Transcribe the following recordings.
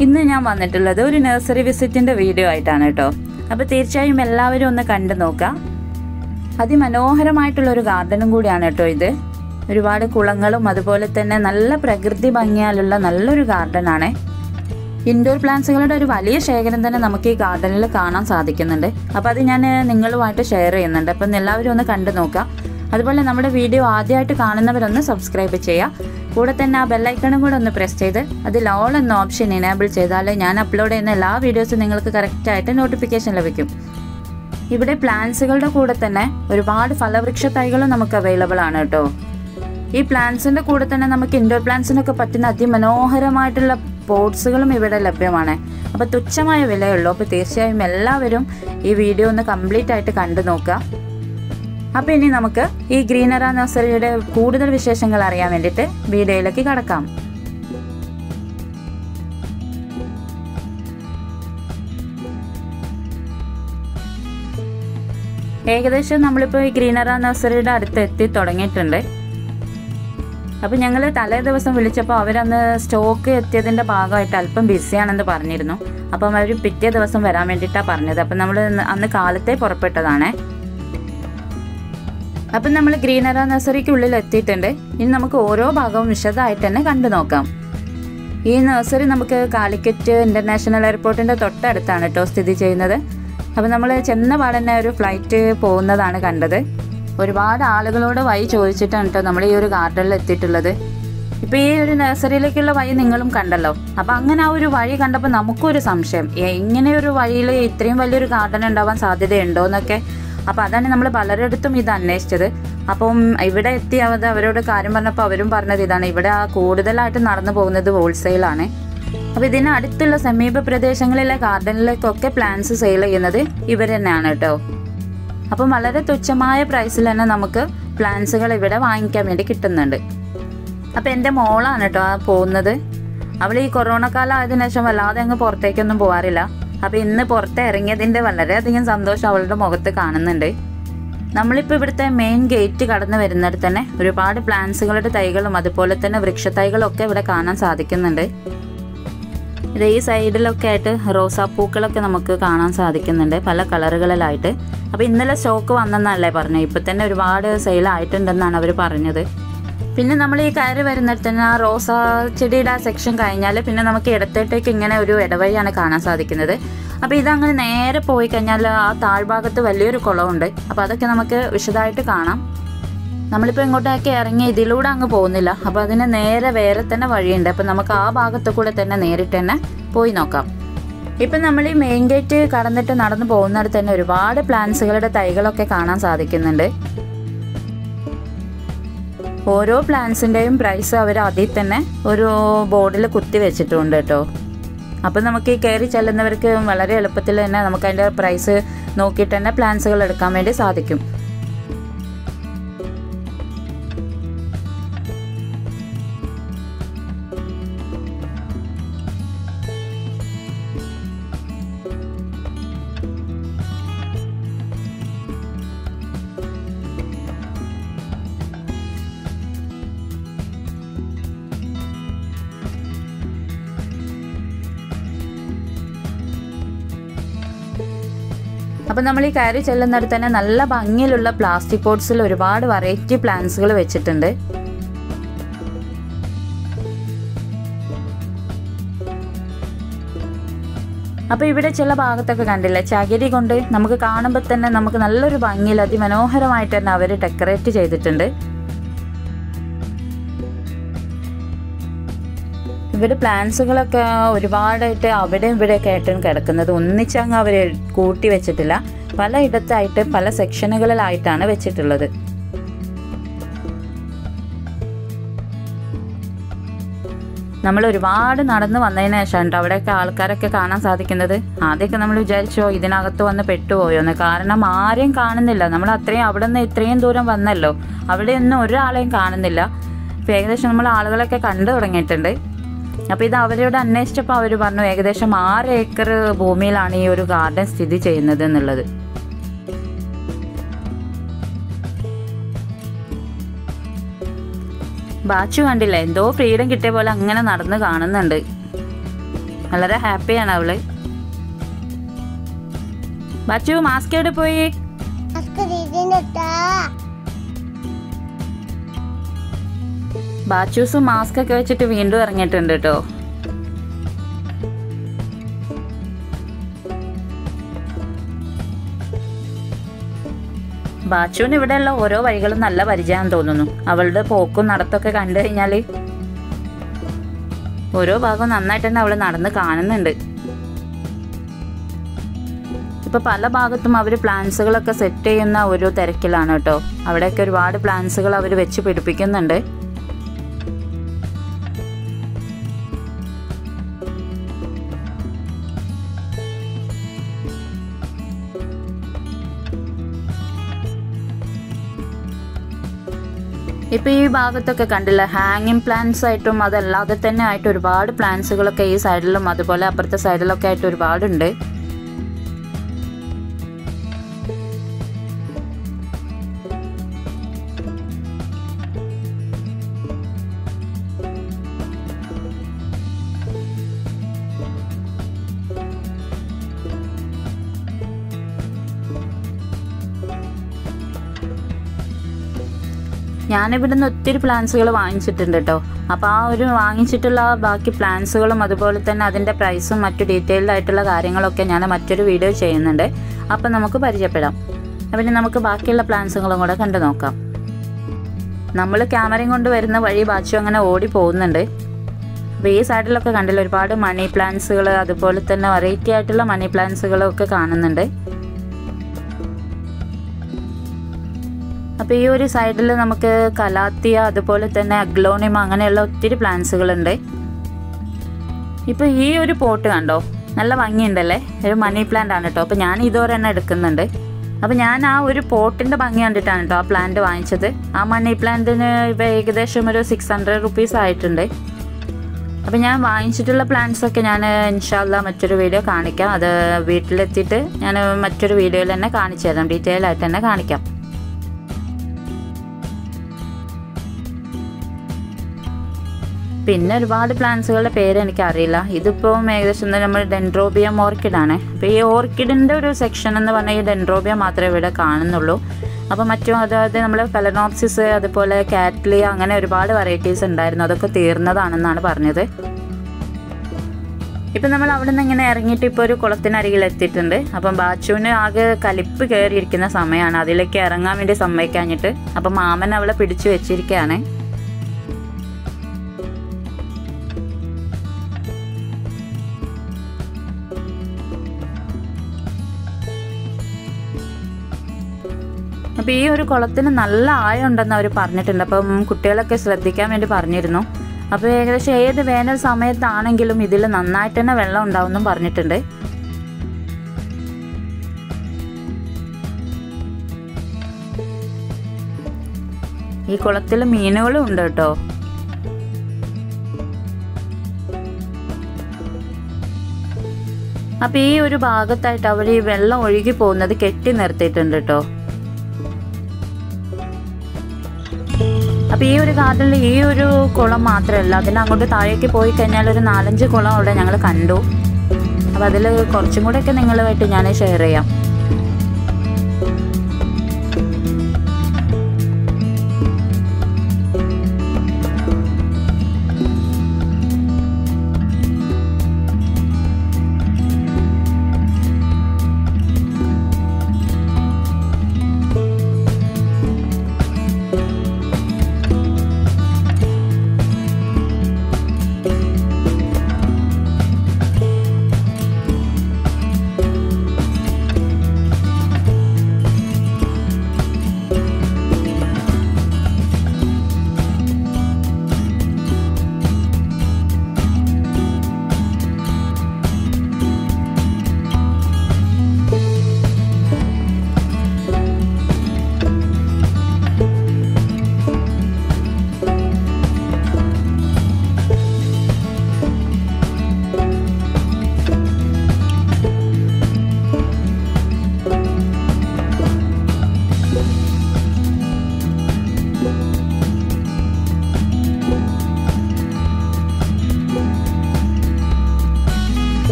ഇന്ന് ഞാൻ വന്നിട്ടുള്ളത് ഒരു നഴ്സറി വിസിറ്റിൻ്റെ വീഡിയോ ആയിട്ടാണ് കേട്ടോ അപ്പോൾ തീർച്ചയായും എല്ലാവരും ഒന്ന് കണ്ടു നോക്കാം അതിമനോഹരമായിട്ടുള്ള ഒരു ഗാർഡനും കൂടിയാണ് കേട്ടോ ഇത് ഒരുപാട് കുളങ്ങളും അതുപോലെ തന്നെ നല്ല പ്രകൃതി ഭംഗിയാലുള്ള നല്ലൊരു ഗാർഡനാണ് ഇൻഡോർ പ്ലാന്റ്സുകളുടെ ഒരു വലിയ ശേഖരം തന്നെ നമുക്ക് ഈ ഗാർഡനിൽ കാണാൻ സാധിക്കുന്നുണ്ട് അപ്പോൾ അത് ഞാൻ നിങ്ങളുമായിട്ട് ഷെയർ ചെയ്യുന്നുണ്ട് അപ്പം എല്ലാവരും ഒന്ന് കണ്ടു നോക്കുക അതുപോലെ നമ്മുടെ വീഡിയോ ആദ്യമായിട്ട് കാണുന്നവരൊന്ന് സബ്സ്ക്രൈബ് ചെയ്യുക കൂടെ തന്നെ ആ ബെല്ലൈക്കണും കൂടെ ഒന്ന് പ്രസ് ചെയ്ത് അതിൽ ഓൾ എന്ന ഓപ്ഷൻ എനേബിൾ ചെയ്താൽ ഞാൻ അപ്ലോഡ് ചെയ്യുന്ന എല്ലാ വീഡിയോസും നിങ്ങൾക്ക് കറക്റ്റായിട്ട് നോട്ടിഫിക്കേഷൻ ലഭിക്കും ഇവിടെ പ്ലാന്റ്സുകളുടെ കൂടെ തന്നെ ഒരുപാട് ഫലവൃക്ഷ തൈകളും നമുക്ക് അവൈലബിൾ ആണ് കേട്ടോ ഈ പ്ലാന്റ്സിന്റെ കൂടെ തന്നെ നമുക്ക് ഇൻഡോർ പ്ലാന്റ്സിനൊക്കെ പറ്റുന്ന അതിമനോഹരമായിട്ടുള്ള പോട്ട്സുകളും ഇവിടെ ലഭ്യമാണ് അപ്പോൾ തുച്ഛമായ വിലയുള്ളൂ അപ്പോൾ തീർച്ചയായും എല്ലാവരും ഈ വീഡിയോ ഒന്ന് കംപ്ലീറ്റ് ആയിട്ട് കണ്ടു നോക്കുക അപ്പോൾ ഇനി നമുക്ക് ഈ ഗ്രീനറ നഴ്സറിയുടെ കൂടുതൽ വിശേഷങ്ങൾ അറിയാൻ വേണ്ടിയിട്ട് വീഡിയോയിലേക്ക് കടക്കാം ഏകദേശം നമ്മളിപ്പോൾ ഈ ഗ്രീനറ നഴ്സറിയുടെ അടുത്ത് എത്തി തുടങ്ങിയിട്ടുണ്ട് അപ്പോൾ ഞങ്ങൾ തലേ ദിവസം വിളിച്ചപ്പോൾ അവരന്ന് സ്റ്റോക്ക് എത്തിയതിൻ്റെ ഭാഗമായിട്ട് അല്പം ബിസിയാണെന്ന് പറഞ്ഞിരുന്നു അപ്പം അവർ പിറ്റേ ദിവസം വരാൻ വേണ്ടിയിട്ടാണ് പറഞ്ഞത് അപ്പം നമ്മൾ അന്ന് കാലത്തെ പുറപ്പെട്ടതാണേ അപ്പം നമ്മൾ ഗ്രീനറ നഴ്സറിക്കുള്ളിൽ എത്തിയിട്ടുണ്ട് ഇനി നമുക്ക് ഓരോ ഭാഗവും വിശദമായിട്ട് തന്നെ കണ്ടു നോക്കാം ഈ നഴ്സറി നമുക്ക് കാലിക്കറ്റ് ഇൻ്റർനാഷണൽ എയർപോർട്ടിൻ്റെ തൊട്ടടുത്താണ് കേട്ടോ സ്ഥിതി ചെയ്യുന്നത് അപ്പം നമ്മൾ ചെന്ന പാടന്നെ ഒരു ഫ്ലൈറ്റ് പോകുന്നതാണ് കണ്ടത് ഒരുപാട് ആളുകളോട് വഴി ചോദിച്ചിട്ടാണ് കേട്ടോ നമ്മൾ ഈ ഒരു ഗാർഡനിൽ എത്തിയിട്ടുള്ളത് ഇപ്പം ഈ ഒരു നഴ്സറിയിലേക്കുള്ള വഴി നിങ്ങളും കണ്ടല്ലോ അപ്പം അങ്ങനെ ആ ഒരു വഴി കണ്ടപ്പോൾ നമുക്കൊരു സംശയം എ- ഇങ്ങനെ ഒരു വഴിയിൽ ഇത്രയും വലിയൊരു ഗാർഡൻ ഉണ്ടാവാൻ സാധ്യതയുണ്ടോ എന്നൊക്കെ അപ്പം അതാണ് നമ്മൾ പലരിടത്തും ഇത് അന്വേഷിച്ചത് അപ്പം ഇവിടെ എത്തി അത് അവരോട് കാര്യം പറഞ്ഞപ്പോൾ അവരും പറഞ്ഞത് ഇതാണ് ഇവിടെ ആ കൂടുതലായിട്ട് നടന്നു പോകുന്നത് ഹോൾസെയിലാണ് അപ്പോൾ ഇതിന് അടുത്തുള്ള സമീപ പ്രദേശങ്ങളിലെ ഗാർഡനിലേക്കൊക്കെ പ്ലാന്റ്സ് സെയിൽ ചെയ്യുന്നത് ഇവർ തന്നെയാണ് കേട്ടോ അപ്പം വളരെ തുച്ഛമായ പ്രൈസിൽ തന്നെ നമുക്ക് പ്ലാന്റ്സുകൾ ഇവിടെ വാങ്ങിക്കാൻ വേണ്ടി കിട്ടുന്നുണ്ട് അപ്പം എൻ്റെ മോളാണ് കേട്ടോ ആ പോകുന്നത് അവൾ ഈ കൊറോണ കാലം ആയതിനു ശേഷം വല്ലാതെ അങ്ങ് പുറത്തേക്കൊന്നും പോകാറില്ല അപ്പം ഇന്ന് പുറത്ത് ഇറങ്ങിയതിൻ്റെ വളരെയധികം സന്തോഷം അവളുടെ മുഖത്ത് കാണുന്നുണ്ട് നമ്മളിപ്പോൾ ഇവിടുത്തെ മെയിൻ ഗേറ്റ് കടന്നു വരുന്നിടത്ത് തന്നെ ഒരുപാട് പ്ലാന്റ്സുകളുടെ തൈകളും അതുപോലെ തന്നെ വൃക്ഷത്തൈകളും ഒക്കെ ഇവിടെ കാണാൻ സാധിക്കുന്നുണ്ട് ഇത് ഈ സൈഡിലൊക്കെ ആയിട്ട് റോസാപ്പൂക്കളൊക്കെ നമുക്ക് കാണാൻ സാധിക്കുന്നുണ്ട് പല കളറുകളിലായിട്ട് അപ്പോൾ ഇന്നലെ സ്റ്റോക്ക് വന്നെന്നല്ലേ പറഞ്ഞത് ഇപ്പം തന്നെ ഒരുപാട് സെയിൽ ആയിട്ടുണ്ടെന്നാണ് അവർ പറഞ്ഞത് പിന്നെ നമ്മൾ ഈ കയറി വരുന്നിടത്ത് തന്നെ ആ റോസാ ചെടിയുടെ ആ സെക്ഷൻ കഴിഞ്ഞാൽ പിന്നെ നമുക്ക് ഇടത്തോട്ടേക്ക് ഇങ്ങനെ ഒരു ഇടവഴിയാണ് കാണാൻ സാധിക്കുന്നത് അപ്പോൾ ഇതങ്ങനെ നേരെ പോയി കഴിഞ്ഞാൽ ആ താഴ്ഭാഗത്ത് വലിയൊരു കുളമുണ്ട് അപ്പോൾ അതൊക്കെ നമുക്ക് വിശദമായിട്ട് കാണാം നമ്മളിപ്പോൾ ഇങ്ങോട്ടേക്ക് ഇറങ്ങി ഇതിലൂടെ അങ്ങ് പോകുന്നില്ല അപ്പോൾ അതിന് നേരെ വേറെ തന്നെ വഴിയുണ്ട് അപ്പോൾ നമുക്ക് ആ ഭാഗത്ത് കൂടെ തന്നെ നേരിട്ട് തന്നെ പോയി നോക്കാം ഇപ്പം നമ്മൾ ഈ മെയിൻ ഗേറ്റ് കടന്നിട്ട് നടന്നു പോകുന്നിടത്ത് തന്നെ ഒരുപാട് പ്ലാന്റ്സുകളുടെ തൈകളൊക്കെ കാണാൻ സാധിക്കുന്നുണ്ട് ഓരോ പ്ലാന്റ്സിൻ്റെയും പ്രൈസ് അവർ അതിൽ തന്നെ ഒരു ബോർഡിൽ കുത്തി വെച്ചിട്ടുണ്ട് കേട്ടോ അപ്പം നമുക്ക് ഈ കയറി ചെല്ലുന്നവർക്ക് വളരെ എളുപ്പത്തിൽ തന്നെ നമുക്ക് അതിൻ്റെ പ്രൈസ് നോക്കിയിട്ട് തന്നെ പ്ലാന്റ്സുകൾ എടുക്കാൻ വേണ്ടി സാധിക്കും അപ്പം നമ്മൾ ഈ കയറി ചെല്ലുന്നിടത്ത് തന്നെ നല്ല ഭംഗിയിലുള്ള പ്ലാസ്റ്റിക് പോട്ട്സിൽ ഒരുപാട് വെറൈറ്റി പ്ലാന്റ്സുകൾ വെച്ചിട്ടുണ്ട് അപ്പോൾ ഇവിടെ ചില ഭാഗത്തൊക്കെ കണ്ടില്ലേ ചകിരി കൊണ്ട് നമുക്ക് കാണുമ്പോൾ തന്നെ നമുക്ക് നല്ലൊരു ഭംഗിയിൽ അതിമനോഹരമായിട്ട് തന്നെ അവർ ഡെക്കറേറ്റ് ചെയ്തിട്ടുണ്ട് ഇവിടെ പ്ലാന്റ്സുകളൊക്കെ ഒരുപാടായിട്ട് അവിടെ ഇവിടെയൊക്കെ ആയിട്ടും കിടക്കുന്നത് ഒന്നിച്ചങ്ങ് അവർ കൂട്ടി വെച്ചിട്ടില്ല പലയിടത്തായിട്ട് പല സെക്ഷനുകളിലായിട്ടാണ് വെച്ചിട്ടുള്ളത് നമ്മൾ ഒരുപാട് നടന്ന് വന്നതിന് ശേഷമുണ്ട് അവിടെയൊക്കെ ആൾക്കാരൊക്കെ കാണാൻ സാധിക്കുന്നത് ആദ്യമൊക്കെ നമ്മൾ വിചാരിച്ചോ ഇതിനകത്ത് വന്ന് പെട്ടുപോയോന്ന് കാരണം ആരെയും കാണുന്നില്ല നമ്മൾ അത്രയും അവിടെ നിന്ന് ഇത്രയും ദൂരം വന്നല്ലോ അവിടെയൊന്നും ഒരാളെയും കാണുന്നില്ല ഇപ്പം ഏകദേശം നമ്മൾ ആളുകളൊക്കെ കണ്ടു തുടങ്ങിയിട്ടുണ്ട് അപ്പോൾ ഇത് അവരോട് അന്വേഷിച്ചപ്പോൾ അവർ പറഞ്ഞു ഏകദേശം ആറ് ഏക്കർ ഭൂമിയിലാണ് ഈ ഒരു ഗാർഡൻ സ്ഥിതി ചെയ്യുന്നത് എന്നുള്ളത് ബാച്ചു കണ്ടില്ല എന്തോ ഫ്രീഡം കിട്ടിയ പോലെ അങ്ങനെ നടന്ന് കാണുന്നുണ്ട് വളരെ ഹാപ്പിയാണ് അവള് ബച്ചു മാസ്ക് എവിടെ പോയി ബാച്ചൂസ് മാസ്ക് ഒക്കെ വെച്ചിട്ട് വീണ്ടും ഇറങ്ങിയിട്ടുണ്ട് കേട്ടോ ബാച്ചുവിന് ഇവിടെയുള്ള ഓരോ വഴികളും നല്ല പരിചയമാണെന്ന് തോന്നുന്നു അവളുടെ പോക്കും നടത്തൊക്കെ കണ്ടു കഴിഞ്ഞാൽ ഓരോ ഭാഗവും നന്നായിട്ട് തന്നെ അവൾ നടന്ന് കാണുന്നുണ്ട് ഇപ്പൊ പല ഭാഗത്തും അവർ പ്ലാന്റ്സുകളൊക്കെ സെറ്റ് ചെയ്യുന്ന ഒരു തിരക്കിലാണ് കേട്ടോ അവിടെയൊക്കെ ഒരുപാട് പ്ലാന്റ്സുകൾ അവർ വെച്ച് പിടിപ്പിക്കുന്നുണ്ട് ഇപ്പൊ ഈ ഭാഗത്തൊക്കെ കണ്ടില്ല ഹാങ്ങിങ് പ്ലാന്റ്സ് ആയിട്ടും അതല്ലാതെ തന്നെ ആയിട്ട് ഒരുപാട് പ്ലാന്റ്സുകളൊക്കെ ഈ സൈഡിലും അതുപോലെ അപ്പുറത്തെ സൈഡിലൊക്കെ ആയിട്ട് ഒരുപാടുണ്ട് ഞാനിവിടുന്ന് ഒത്തിരി പ്ലാൻസുകൾ വാങ്ങിച്ചിട്ടുണ്ട് കേട്ടോ അപ്പോൾ ആ ഒരു വാങ്ങിച്ചിട്ടുള്ള ആ ബാക്കി പ്ലാൻസുകളും അതുപോലെ തന്നെ അതിൻ്റെ പ്രൈസും മറ്റു ഡീറ്റെയിൽഡ് ആയിട്ടുള്ള കാര്യങ്ങളൊക്കെ ഞാൻ മറ്റൊരു വീഡിയോ ചെയ്യുന്നുണ്ട് അപ്പം നമുക്ക് പരിചയപ്പെടാം പിന്നെ നമുക്ക് ബാക്കിയുള്ള പ്ലാൻസുകളും കൂടെ കണ്ടു നോക്കാം നമ്മൾ ക്യാമറയും കൊണ്ട് വരുന്ന വഴി ബാച്ചു അങ്ങനെ ഓടി പോകുന്നുണ്ട് അപ്പോൾ ഈ സൈഡിലൊക്കെ കണ്ടില്ല ഒരുപാട് മണി പ്ലാന്റ്സുകൾ അതുപോലെ തന്നെ വെറൈറ്റി ആയിട്ടുള്ള മണി പ്ലാന്റ്സുകളും ഒക്കെ കാണുന്നുണ്ട് അപ്പോൾ ഈ ഒരു സൈഡിൽ നമുക്ക് കലാത്തിയ അതുപോലെ തന്നെ അഗ്ലോണിമ അങ്ങനെയുള്ള ഒത്തിരി പ്ലാന്റ്സുകളുണ്ട് ഇപ്പോൾ ഈ ഒരു പോട്ട് കണ്ടോ നല്ല ഭംഗിയുണ്ടല്ലേ ഒരു മണി പ്ലാന്റ് ആണ് കേട്ടോ അപ്പോൾ ഞാൻ ഇതൊരെണ്ണം എടുക്കുന്നുണ്ട് അപ്പോൾ ഞാൻ ആ ഒരു പോട്ടിൻ്റെ ഭംഗി കണ്ടിട്ടാണ് കേട്ടോ ആ പ്ലാന്റ് വാങ്ങിച്ചത് ആ മണി പ്ലാന്റിന് ഇപ്പോൾ ഏകദേശം ഒരു സിക്സ് ഹൺഡ്രഡ് റുപ്പീസ് ആയിട്ടുണ്ട് അപ്പോൾ ഞാൻ വാങ്ങിച്ചിട്ടുള്ള പ്ലാന്റ്സ് ഒക്കെ ഞാൻ ഇൻഷാല്ല മറ്റൊരു വീഡിയോ കാണിക്കാം അത് വീട്ടിലെത്തിയിട്ട് ഞാൻ മറ്റൊരു വീഡിയോയിൽ തന്നെ കാണിച്ചു തരാം ഡീറ്റെയിൽ ആയിട്ട് തന്നെ കാണിക്കാം പിന്നെ ഒരുപാട് പ്ലാന്റ്സുകളുടെ പേര് എനിക്കറിയില്ല ഇതിപ്പോൾ ഏകദേശം നമ്മൾ ഡെൻഡ്രോബിയം ഓർക്കിഡാണ് അപ്പോൾ ഈ ഓർക്കിഡിൻ്റെ ഒരു സെക്ഷൻ എന്ന് പറഞ്ഞാൽ ഈ ഡെൻഡ്രോബിയ മാത്രമേ ഇവിടെ കാണുന്നുള്ളൂ അപ്പോൾ മറ്റും അതായത് നമ്മൾ ഫെലനോപ്സിസ് അതുപോലെ കാറ്റ്ലിയ അങ്ങനെ ഒരുപാട് വെറൈറ്റീസ് ഉണ്ടായിരുന്നു അതൊക്കെ തീർന്നതാണെന്നാണ് പറഞ്ഞത് ഇപ്പം നമ്മൾ അവിടെ നിന്ന് ഇങ്ങനെ ഇറങ്ങിയിട്ട് ഇപ്പോൾ ഒരു കുളത്തിനരികിൽ എത്തിയിട്ടുണ്ട് അപ്പം ബാച്ചുവിന് ആകെ കലിപ്പ് കയറിയിരിക്കുന്ന സമയമാണ് അതിലേക്ക് ഇറങ്ങാൻ വേണ്ടി സമ്മതിക്കാഞ്ഞിട്ട് അപ്പം മാമൻ അവളെ പിടിച്ചു വെച്ചിരിക്കുകയാണ് അപ്പോൾ ഈ ഒരു കുളത്തിന് നല്ല ആയം ഉണ്ടെന്ന് അവർ പറഞ്ഞിട്ടുണ്ട് അപ്പം കുട്ടികളൊക്കെ ശ്രദ്ധിക്കാൻ വേണ്ടി പറഞ്ഞിരുന്നു അപ്പോൾ ഏകദേശം ഏത് വേനൽ സമയത്താണെങ്കിലും ഇതിൽ നന്നായിട്ട് തന്നെ വെള്ളം ഉണ്ടാവുമെന്നും പറഞ്ഞിട്ടുണ്ട് ഈ കുളത്തിൽ മീനുകളും ഉണ്ട് കേട്ടോ അപ്പോൾ ഈ ഒരു ഭാഗത്തായിട്ട് അവർ ഈ വെള്ളം ഒഴുകി പോകുന്നത് കെട്ടി നിർത്തിയിട്ടുണ്ട് കേട്ടോ അപ്പോൾ ഈ ഒരു ഗാർഡനിൽ ഈ ഒരു കുളം മാത്രമല്ല അതിന് അങ്ങോട്ട് താഴേക്ക് പോയി കഴിഞ്ഞാൽ ഒരു നാലഞ്ച് കുളം അവിടെ ഞങ്ങൾ കണ്ടു അപ്പോൾ അതിൽ കുറച്ചും കൂടെയൊക്കെ നിങ്ങളുമായിട്ട് ഞാൻ ഷെയർ ചെയ്യാം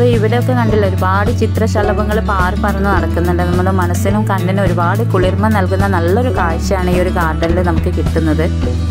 ഇപ്പോൾ ഇവിടെയൊക്കെ കണ്ടില്ല ഒരുപാട് ചിത്രശലഭങ്ങൾ പാറി പറന്ന് നടക്കുന്നുണ്ട് നമ്മുടെ മനസ്സിനും കണ്ണിനും ഒരുപാട് കുളിർമ നൽകുന്ന നല്ലൊരു കാഴ്ചയാണ് ഈ ഒരു ഗാർഡനിൽ നമുക്ക് കിട്ടുന്നത്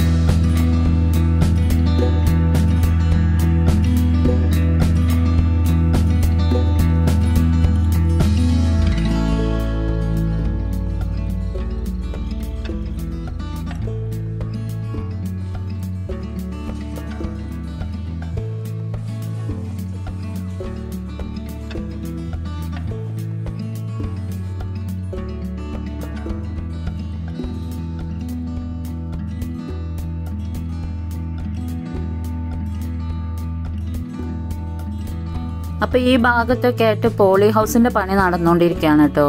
അപ്പോൾ ഈ ഭാഗത്തൊക്കെ ആയിട്ട് പോളി ഹൗസിന്റെ പണി നടന്നുകൊണ്ടിരിക്കുകയാണ് കേട്ടോ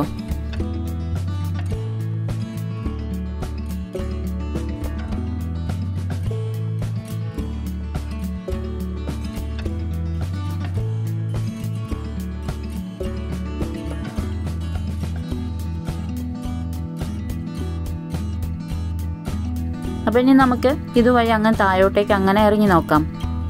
അപ്പോൾ ഇനി നമുക്ക് ഇതുവഴി അങ്ങനെ താഴോട്ടേക്ക് അങ്ങനെ ഇറങ്ങി നോക്കാം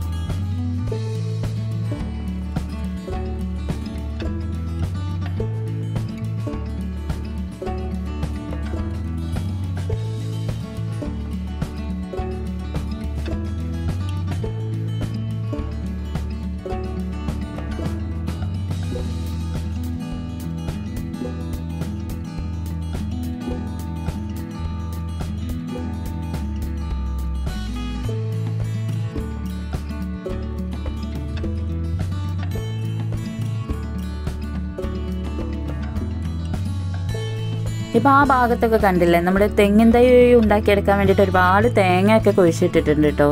ഇപ്പോൾ ആ ഭാഗത്തൊക്കെ കണ്ടില്ലേ നമ്മുടെ തെങ്ങിൻ തൈ ഉണ്ടാക്കിയെടുക്കാൻ വേണ്ടിയിട്ട് ഒരുപാട് തേങ്ങയൊക്കെ കുഴിച്ചിട്ടിട്ടുണ്ട് കേട്ടോ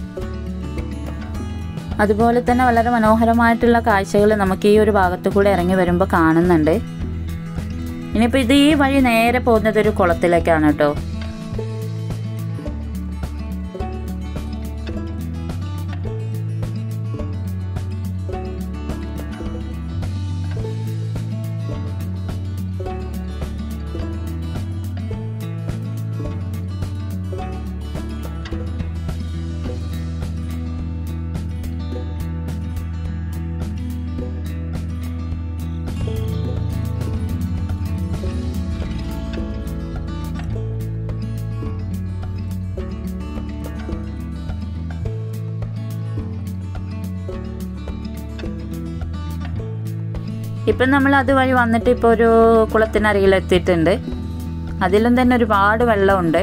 അതുപോലെ തന്നെ വളരെ മനോഹരമായിട്ടുള്ള കാഴ്ചകൾ നമുക്ക് ഈ ഒരു ഭാഗത്തു കൂടെ ഇറങ്ങി വരുമ്പോൾ കാണുന്നുണ്ട് ഇനിയിപ്പോൾ ഇത് ഈ വഴി നേരെ പോകുന്നത് ഒരു കുളത്തിലേക്കാണ് കേട്ടോ ഇപ്പം നമ്മൾ അതുവഴി വന്നിട്ട് ഇപ്പോൾ ഒരു കുളത്തിനരികിൽ എത്തിയിട്ടുണ്ട് അതിലും തന്നെ ഒരുപാട് വെള്ളമുണ്ട്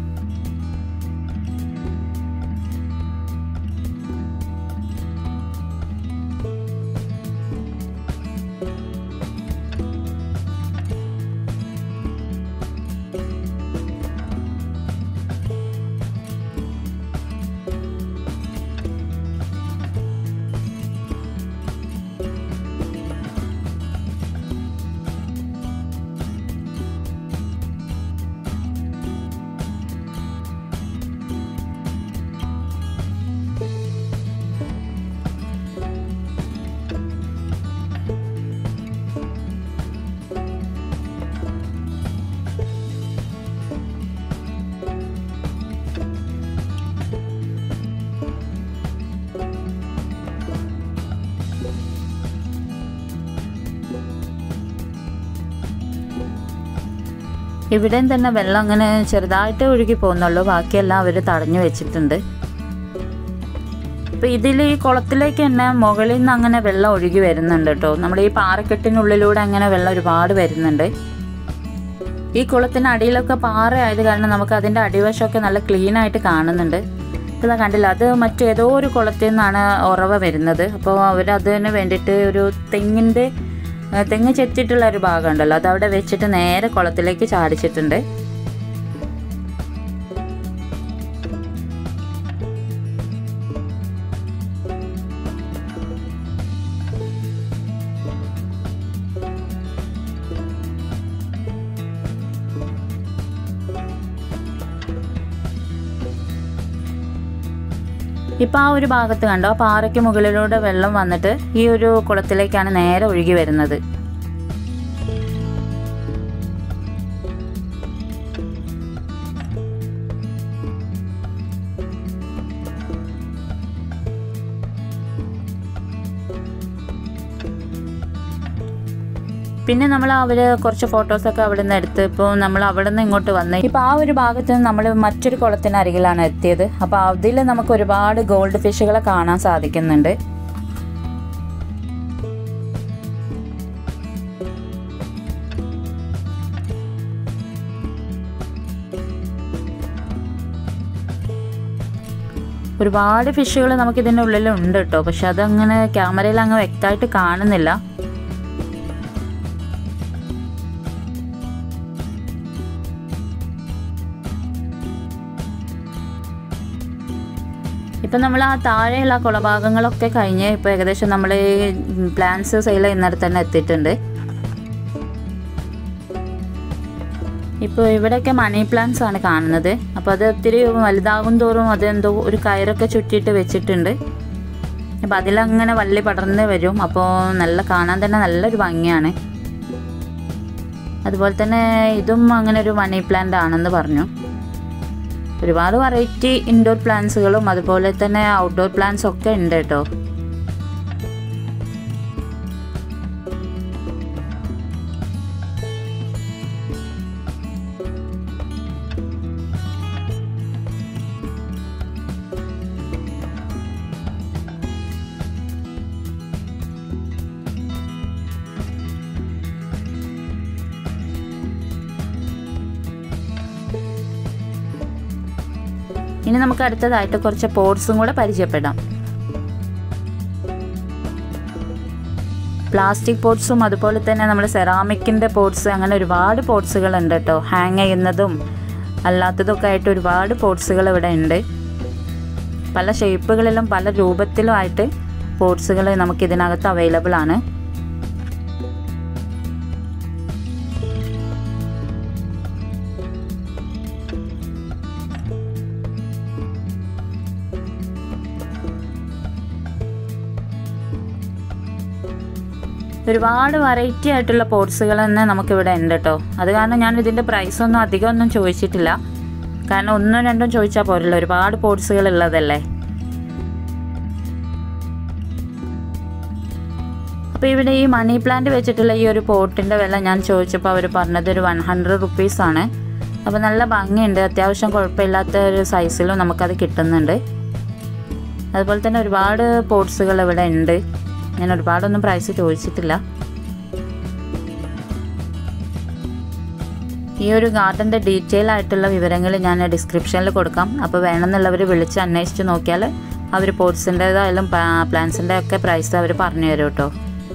ഇവിടെയും തന്നെ വെള്ളം അങ്ങനെ ചെറുതായിട്ട് ഒഴുകി പോകുന്നുള്ളൂ ബാക്കിയെല്ലാം അവർ തടഞ്ഞു വെച്ചിട്ടുണ്ട് ഇപ്പം ഇതിൽ ഈ കുളത്തിലേക്ക് തന്നെ മുകളിൽ നിന്ന് അങ്ങനെ വെള്ളം ഒഴുകി വരുന്നുണ്ട് കേട്ടോ നമ്മുടെ ഈ പാറക്കെട്ടിനുള്ളിലൂടെ അങ്ങനെ വെള്ളം ഒരുപാട് വരുന്നുണ്ട് ഈ കുളത്തിന് അടിയിലൊക്കെ പാറ ആയത് കാരണം നമുക്ക് അതിൻ്റെ അടിവശമൊക്കെ നല്ല ക്ലീൻ ആയിട്ട് കാണുന്നുണ്ട് ഇപ്പം ഇതാ കണ്ടില്ല അത് മറ്റേതോ ഒരു കുളത്തിൽ നിന്നാണ് ഉറവ വരുന്നത് അപ്പോൾ അവർ അതിന് വേണ്ടിയിട്ട് ഒരു തെങ്ങിൻ്റെ ആ, തെങ്ങ് ചെത്തിയിട്ടുള്ള ഒരു ഭാഗം ഉണ്ടല്ലോ അത് അവിടെ വെച്ചിട്ട് നേരെ കുളത്തിലേക്ക് ചാടിച്ചിട്ടുണ്ട് ഇപ്പം ആ ഒരു ഭാഗത്ത് കണ്ടോ ആ പാറയ്ക്ക് മുകളിലൂടെ വെള്ളം വന്നിട്ട് ഈ ഒരു കുളത്തിലേക്കാണ് നേരെ ഒഴുകി വരുന്നത് പിന്നെ നമ്മൾ അവർ കുറച്ച് ഫോട്ടോസൊക്കെ അവിടെ നിന്ന് എടുത്ത് ഇപ്പോൾ നമ്മൾ അവിടെ നിന്ന് ഇങ്ങോട്ട് വന്ന് ഇപ്പോൾ ആ ഒരു ഭാഗത്ത് നിന്ന് നമ്മൾ മറ്റൊരു കുളത്തിനരികിലാണ് എത്തിയത് അപ്പോൾ അതിൽ നമുക്ക് ഒരുപാട് ഗോൾഡ് ഫിഷുകളെ കാണാൻ സാധിക്കുന്നുണ്ട് ഒരുപാട് ഫിഷുകൾ നമുക്ക് ഇതിൻ്റെ ഉള്ളിൽ ഉണ്ട് കേട്ടോ പക്ഷെ അതങ്ങനെ ക്യാമറയിൽ അങ്ങ് വ്യക്തമായിട്ട് കാണുന്നില്ല ഇപ്പം നമ്മൾ ആ താഴെയുള്ള കുളഭാഗങ്ങളൊക്കെ കഴിഞ്ഞ് ഇപ്പോൾ ഏകദേശം നമ്മൾ പ്ലാന്റ്സ് സെയിൽ ചെയ്യുന്നിടത്ത് തന്നെ എത്തിയിട്ടുണ്ട് ഇപ്പോൾ ഇവിടെയൊക്കെ മണി പ്ലാന്റ്സ് ആണ് കാണുന്നത് അപ്പോൾ അത് ഒത്തിരി വലുതാകും തോറും അതെന്തോ ഒരു കയറൊക്കെ ചുറ്റിയിട്ട് വെച്ചിട്ടുണ്ട് അപ്പോൾ അതിലങ്ങനെ വള്ളി പടർന്ന് വരും അപ്പോൾ നല്ല കാണാൻ തന്നെ നല്ലൊരു ഭംഗിയാണ് അതുപോലെ തന്നെ ഇതും അങ്ങനെ ഒരു മണി പ്ലാന്റ് ആണെന്ന് പറഞ്ഞു ഒരുപാട് വെറൈറ്റി ഇൻഡോർ പ്ലാന്റ്സുകളും അതുപോലെ തന്നെ ഔട്ട്ഡോർ പ്ലാന്റ്സ് ഒക്കെ ഉണ്ട് കേട്ടോ ഇനി നമുക്ക് അടുത്തതായിട്ട് കുറച്ച് പോട്ട്സും കൂടെ പരിചയപ്പെടാം പ്ലാസ്റ്റിക് പോട്ട്സും അതുപോലെ തന്നെ നമ്മൾ സെറാമിക്കിൻ്റെ പോട്ട്സ് അങ്ങനെ ഒരുപാട് പോട്ട്സുകൾ ഉണ്ട് കേട്ടോ ഹാങ് ചെയ്യുന്നതും അല്ലാത്തതൊക്കെ ആയിട്ട് ഒരുപാട് പോട്ട്സുകൾ ഇവിടെ ഉണ്ട് പല ഷേപ്പുകളിലും പല രൂപത്തിലും ആയിട്ട് പോട്ട്സുകൾ നമുക്ക് ഇതിനകത്ത് അവൈലബിൾ ആണ് ഒരുപാട് വെറൈറ്റി ആയിട്ടുള്ള പോട്ട്സുകൾ തന്നെ നമുക്കിവിടെ ഉണ്ട് കേട്ടോ അത് കാരണം ഞാൻ ഇതിൻ്റെ പ്രൈസ് ഒന്നും അധികം ഒന്നും ചോദിച്ചിട്ടില്ല കാരണം ഒന്നും രണ്ടും ചോദിച്ചാൽ പോരല്ലോ ഒരുപാട് പോട്ട്സുകൾ ഉള്ളതല്ലേ അപ്പോൾ ഇവിടെ ഈ മണി പ്ലാന്റ് വെച്ചിട്ടുള്ള ഈ ഒരു പോട്ടിൻ്റെ വില ഞാൻ ചോദിച്ചപ്പോൾ അവർ പറഞ്ഞത് ഒരു വൺ ഹൺഡ്രഡ് റുപ്പീസാണ് അപ്പോൾ നല്ല ഭംഗിയുണ്ട് അത്യാവശ്യം കുഴപ്പമില്ലാത്ത ഒരു സൈസിലും നമുക്കത് കിട്ടുന്നുണ്ട് അതുപോലെ തന്നെ ഒരുപാട് പോട്ട്സുകൾ ഇവിടെ ഉണ്ട് ഞാൻ ഒരുപാടൊന്നും പ്രൈസ് ചോദിച്ചിട്ടില്ല ഈ ഒരു ഗാർഡൻ്റെ ഡീറ്റെയിൽ ആയിട്ടുള്ള വിവരങ്ങൾ ഞാൻ ഡിസ്ക്രിപ്ഷനിൽ കൊടുക്കാം അപ്പോൾ വേണമെന്നുള്ളവർ വിളിച്ച് അന്വേഷിച്ച് നോക്കിയാൽ അവർ പോട്ട്സിൻ്റേതായാലും പ്ലാന്റ്സിൻ്റെ ഒക്കെ പ്രൈസ് അവർ പറഞ്ഞു തരും കേട്ടോ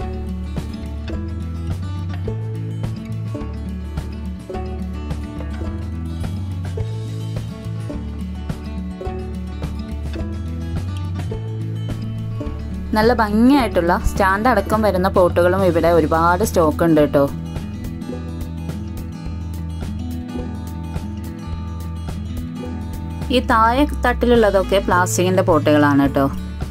നല്ല ഭംഗിയായിട്ടുള്ള സ്റ്റാൻഡ് അടക്കം വരുന്ന പോട്ടുകളും ഇവിടെ ഒരുപാട് സ്റ്റോക്ക് ഉണ്ട് കേട്ടോ ഈ താഴെ തട്ടിലുള്ളതൊക്കെ പ്ലാസ്റ്റിക്കിന്റെ പോട്ടുകളാണ് കേട്ടോ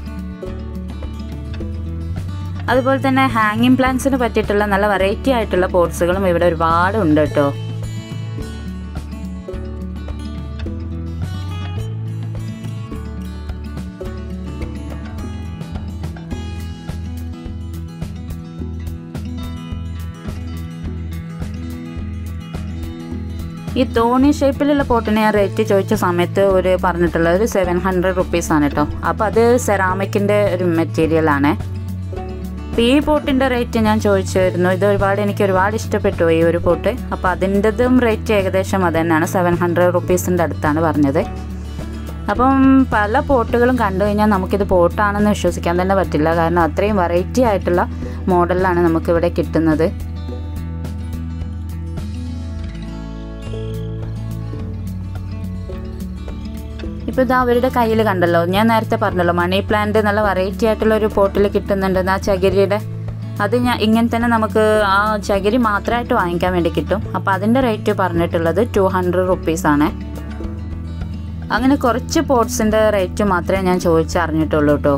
അതുപോലെ തന്നെ ഹാങ്ങിങ് പ്ലാന്റ്സിന് പറ്റിയിട്ടുള്ള നല്ല വെറൈറ്റി ആയിട്ടുള്ള പോട്ട്സുകളും ഇവിടെ ഒരുപാട് ഉണ്ട് കേട്ടോ ഈ തോണി ഷേപ്പിലുള്ള പോട്ടിന് ഞാൻ റേറ്റ് ചോദിച്ച സമയത്ത് ഒരു പറഞ്ഞിട്ടുള്ളത് ഒരു സെവൻ ഹൺഡ്രഡ് റുപ്പീസ് ആണ് കേട്ടോ അപ്പോൾ അത് സെറാമിക്കിൻ്റെ ഒരു മെറ്റീരിയൽ ആണ് അപ്പോൾ ഈ പോട്ടിൻ്റെ റേറ്റ് ഞാൻ ചോദിച്ചായിരുന്നു ഇത് ഒരുപാട് എനിക്ക് ഒരുപാട് ഇഷ്ടപ്പെട്ടു ഈ ഒരു പോട്ട് അപ്പോൾ അതിൻ്റെതും റേറ്റ് ഏകദേശം അത് തന്നെയാണ് സെവൻ ഹൺഡ്രഡ് റുപ്പീസിൻ്റെ അടുത്താണ് പറഞ്ഞത് അപ്പം പല പോട്ടുകളും കണ്ടു കഴിഞ്ഞാൽ നമുക്കിത് പോട്ടാണെന്ന് വിശ്വസിക്കാൻ തന്നെ പറ്റില്ല കാരണം അത്രയും വെറൈറ്റി ആയിട്ടുള്ള മോഡലിലാണ് നമുക്കിവിടെ കിട്ടുന്നത് ഇപ്പോൾ ഇത് അവരുടെ കയ്യിൽ കണ്ടല്ലോ ഞാൻ നേരത്തെ പറഞ്ഞല്ലോ മണി പ്ലാന്റ് നല്ല വെറൈറ്റി ആയിട്ടുള്ള ഒരു പോട്ടിൽ കിട്ടുന്നുണ്ടെന്ന് ആ ചകിരിയുടെ അത് ഞാൻ ഇങ്ങനെ തന്നെ നമുക്ക് ആ ചകിരി മാത്രമായിട്ട് വാങ്ങിക്കാൻ വേണ്ടി കിട്ടും അപ്പോൾ അതിൻ്റെ റേറ്റ് പറഞ്ഞിട്ടുള്ളത് ടു ഹൺഡ്രഡ് റുപ്പീസാണ് അങ്ങനെ കുറച്ച് പോട്ട്സിൻ്റെ റേറ്റ് മാത്രമേ ഞാൻ ചോദിച്ചറിഞ്ഞിട്ടുള്ളൂ കേട്ടോ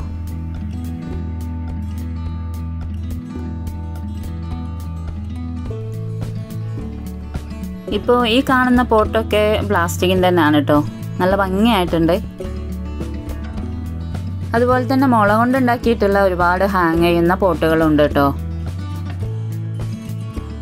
ഇപ്പോൾ ഈ കാണുന്ന പോട്ടൊക്കെ പ്ലാസ്റ്റിക്കിൻ്റെ തന്നെയാണ് കേട്ടോ നല്ല ഭംഗിയായിട്ടുണ്ട് അതുപോലെ തന്നെ മുള കൊണ്ട് ഉണ്ടാക്കിയിട്ടുള്ള ഒരുപാട് ഹാങ് ചെയ്യുന്ന പോട്ടുകളുണ്ട് കേട്ടോ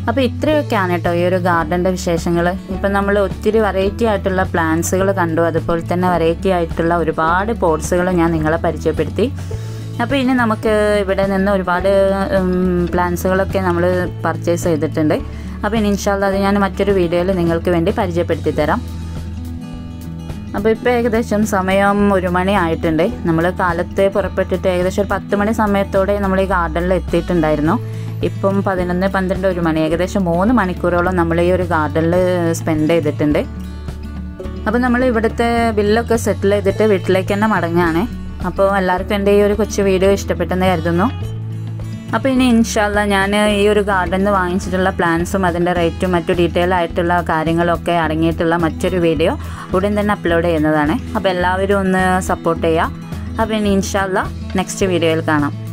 അപ്പോൾ ഇത്രയൊക്കെയാണ് കേട്ടോ ഈ ഒരു ഗാർഡൻ്റെ വിശേഷങ്ങൾ ഇപ്പം നമ്മൾ ഒത്തിരി വെറൈറ്റി ആയിട്ടുള്ള പ്ലാന്റ്സുകൾ കണ്ടു അതുപോലെ തന്നെ വെറൈറ്റി ആയിട്ടുള്ള ഒരുപാട് പോട്ട്സുകൾ ഞാൻ നിങ്ങളെ പരിചയപ്പെടുത്തി അപ്പോൾ ഇനി നമുക്ക് ഇവിടെ നിന്ന് ഒരുപാട് പ്ലാന്റ്സുകളൊക്കെ നമ്മൾ പർച്ചേസ് ചെയ്തിട്ടുണ്ട് അപ്പോൾ ഇനി ഇൻഷാല്ല അത് ഞാൻ മറ്റൊരു വീഡിയോയിൽ നിങ്ങൾക്ക് വേണ്ടി പരിചയപ്പെടുത്തി തരാം അപ്പോൾ ഇപ്പോൾ ഏകദേശം സമയം ഒരു മണി ആയിട്ടുണ്ട് നമ്മൾ കാലത്ത് പുറപ്പെട്ടിട്ട് ഏകദേശം ഒരു പത്ത് മണി സമയത്തോടെ നമ്മൾ ഈ ഗാർഡനിൽ എത്തിയിട്ടുണ്ടായിരുന്നു ഇപ്പം പതിനൊന്ന് പന്ത്രണ്ട് ഒരു മണി ഏകദേശം മൂന്ന് മണിക്കൂറോളം നമ്മൾ ഈ ഒരു ഗാർഡനിൽ സ്പെൻഡ് ചെയ്തിട്ടുണ്ട് അപ്പോൾ നമ്മൾ ഇവിടുത്തെ ബില്ലൊക്കെ സെറ്റിൽ ചെയ്തിട്ട് വീട്ടിലേക്ക് തന്നെ മടങ്ങുകയാണ് അപ്പോൾ എല്ലാവർക്കും എൻ്റെ ഈ ഒരു കൊച്ചു വീഡിയോ ഇഷ്ടപ്പെട്ടെന്ന് കരുതുന്നു അപ്പോൾ ഇനി ഇൻഷാല്ല ഞാൻ ഈ ഒരു ഗാർഡനിൽ നിന്ന് വാങ്ങിച്ചിട്ടുള്ള പ്ലാൻസും അതിൻ്റെ റേറ്റും മറ്റു ഡീറ്റെയിൽ ആയിട്ടുള്ള കാര്യങ്ങളൊക്കെ അടങ്ങിയിട്ടുള്ള മറ്റൊരു വീഡിയോ ഉടൻ തന്നെ അപ്ലോഡ് ചെയ്യുന്നതാണ് അപ്പോൾ എല്ലാവരും ഒന്ന് സപ്പോർട്ട് ചെയ്യുക അപ്പോൾ ഇനി ഇൻഷാല്ല നെക്സ്റ്റ് വീഡിയോയിൽ കാണാം